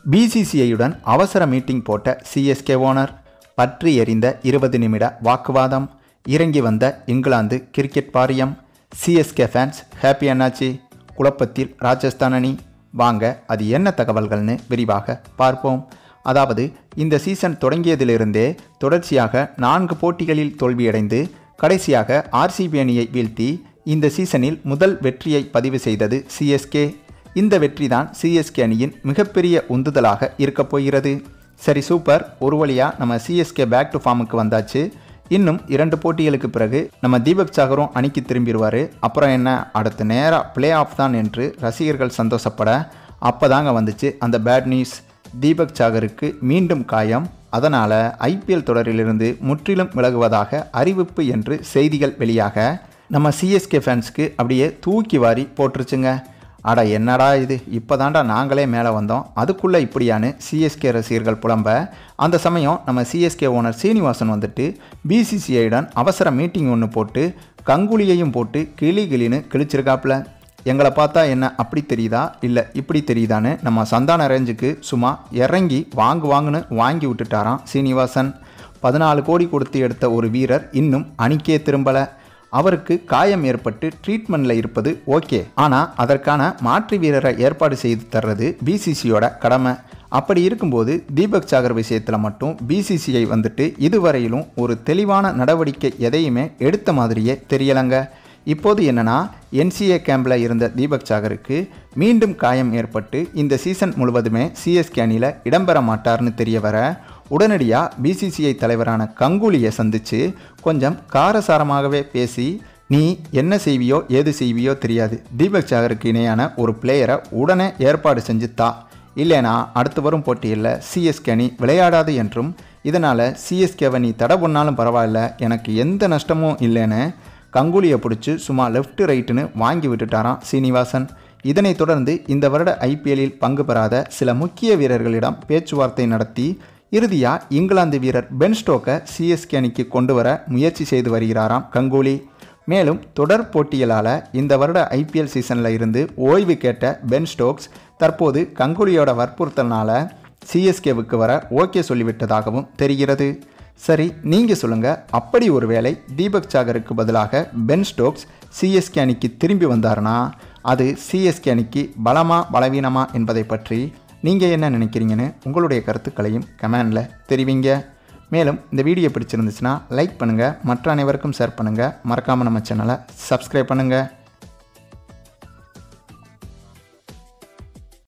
பிசிசிஐயுடன் அவசர மீட்டிங் போட்ட CSK owner பற்றி எறிந்த இருபது நிமிட வாக்குவாதம் இறங்கி வந்த இங்கிலாந்து கிரிக்கெட் வாரியம் சிஎஸ்கே ஃபேன்ஸ் ஹாப்பி அண்ணாச்சி குழப்பத்தில் ராஜஸ்தான் அணி வாங்க அது என்ன தகவல்கள்னு விரிவாக பார்ப்போம் அதாவது இந்த சீசன் தொடங்கியதிலிருந்தே தொடர்ச்சியாக நான்கு போட்டிகளில் தோல்வியடைந்து கடைசியாக ஆர்சிபி அணியை வீழ்த்தி இந்த சீசனில் முதல் வெற்றியை பதிவு செய்தது சிஎஸ்கே இந்த வெற்றிதான் சிஎஸ்கே அணியின் மிகப்பெரிய உந்துதலாக இருக்கப் போகிறது சரி சூப்பர் ஒரு வழியாக நம்ம சிஎஸ்கே பேக் டு ஃபார்முக்கு வந்தாச்சு இன்னும் இரண்டு போட்டிகளுக்கு பிறகு நம்ம தீபக் சாகரும் அணிக்கு திரும்பிடுவார் அப்புறம் என்ன அடுத்த நேராக ப்ளே ஆஃப் தான் என்று ரசிகர்கள் சந்தோஷப்பட அப்போதாங்க வந்துச்சு அந்த பேட் நியூஸ் தீபக் சாகருக்கு மீண்டும் காயம் அதனால் ஐபிஎல் தொடரிலிருந்து முற்றிலும் விலகுவதாக அறிவிப்பு என்று செய்திகள் வெளியாக நம்ம சிஎஸ்கே ஃபேன்ஸ்க்கு அப்படியே தூக்கி வாரி போட்டுருச்சுங்க அட என்னடா இது இப்போதாண்டா நாங்களே மேலே வந்தோம் அதுக்குள்ளே இப்படியான்னு சிஎஸ்கே ரசிகர்கள் புலம்ப அந்த சமயம் நம்ம சிஎஸ்கே ஓனர் சீனிவாசன் வந்துட்டு பிசிசிஐடன் அவசர மீட்டிங் ஒன்று போட்டு கங்குலியையும் போட்டு கிளி கிளின்னு கிழிச்சிருக்காப்புல எங்களை பார்த்தா என்ன அப்படி தெரியுதா இல்லை இப்படி தெரியுதான்னு நம்ம சந்தான ரேஞ்சுக்கு சும்மா இறங்கி வாங்கு வாங்குன்னு வாங்கி விட்டுட்டாராம் சீனிவாசன் பதினாலு கோடி கொடுத்து எடுத்த ஒரு வீரர் இன்னும் அணிக்கே திரும்பலை அவருக்கு காயம் ஏற்பட்டு ட்ரீட்மெண்ட்டில் இருப்பது ஓகே ஆனால் அதற்கான மாற்று வீரரை ஏற்பாடு செய்து தர்றது பிசிசியோட கடமை அப்படி இருக்கும்போது தீபக் சாகர் விஷயத்தில் மட்டும் பிசிசிஐ வந்துட்டு இதுவரையிலும் ஒரு தெளிவான நடவடிக்கை எதையுமே எடுத்த மாதிரியே தெரியலைங்க இப்போது என்னன்னா என்சிஏ கேம்பில் இருந்த தீபக் சாகருக்கு மீண்டும் காயம் ஏற்பட்டு இந்த சீசன் முழுவதுமே சிஎஸ்கே அணியில் இடம்பெற மாட்டார்னு தெரிய வர உடனடியாக பிசிசிஐ தலைவரான கங்குலியை சந்தித்து கொஞ்சம் காரசாரமாகவே பேசி நீ என்ன செய்வியோ ஏது செய்வியோ தெரியாது தீபக் சாகருக்கு இணையான ஒரு பிளேயரை உடனே ஏற்பாடு செஞ்சு தா இல்லைனா அடுத்து வரும் போட்டியில் சிஎஸ்கே அணி விளையாடாது என்றும் இதனால் சிஎஸ்கேவை நீ தடை பண்ணாலும் பரவாயில்ல எனக்கு எந்த நஷ்டமும் இல்லைன்னு கங்குலியை பிடிச்சி சும்மா லெஃப்ட் ரைட்டுன்னு வாங்கி விட்டுட்டாராம் சீனிவாசன் இதனைத் தொடர்ந்து இந்த வருட ஐபிஎல்லில் பங்கு பெறாத சில முக்கிய வீரர்களிடம் பேச்சுவார்த்தை நடத்தி இறுதியாக இங்கிலாந்து வீரர் பென் ஸ்டோக்கை சிஎஸ்கே அணிக்கு கொண்டு வர முயற்சி செய்து வருகிறாராம் கங்குலி மேலும் தொடர் போட்டிகளால் இந்த வருட ஐபிஎல் சீசனில் இருந்து ஓய்வு கேட்ட பென் ஸ்டோக்ஸ் தற்போது கங்குலியோட வற்புறுத்தல்னால சிஎஸ்கேவுக்கு வர ஓகே சொல்லிவிட்டதாகவும் தெரிகிறது சரி நீங்கள் சொல்லுங்கள் அப்படி ஒருவேளை தீபக் சாகருக்கு பதிலாக பென் ஸ்டோக்ஸ் சிஎஸ்கே அணிக்கு திரும்பி வந்தாருன்னா அது சிஎஸ்கே அணிக்கு பலமா பலவீனமா என்பதை பற்றி நீங்கள் என்ன நினைக்கிறீங்கன்னு உங்களுடைய கருத்துக்களையும் கமெண்டில் தெரிவிங்க மேலும் இந்த வீடியோ பிடிச்சிருந்துச்சுன்னா லைக் பண்ணுங்கள் மற்ற அனைவருக்கும் ஷேர் பண்ணுங்கள் மறக்காமல் நம்ம சேனலை சப்ஸ்கிரைப் பண்ணுங்கள்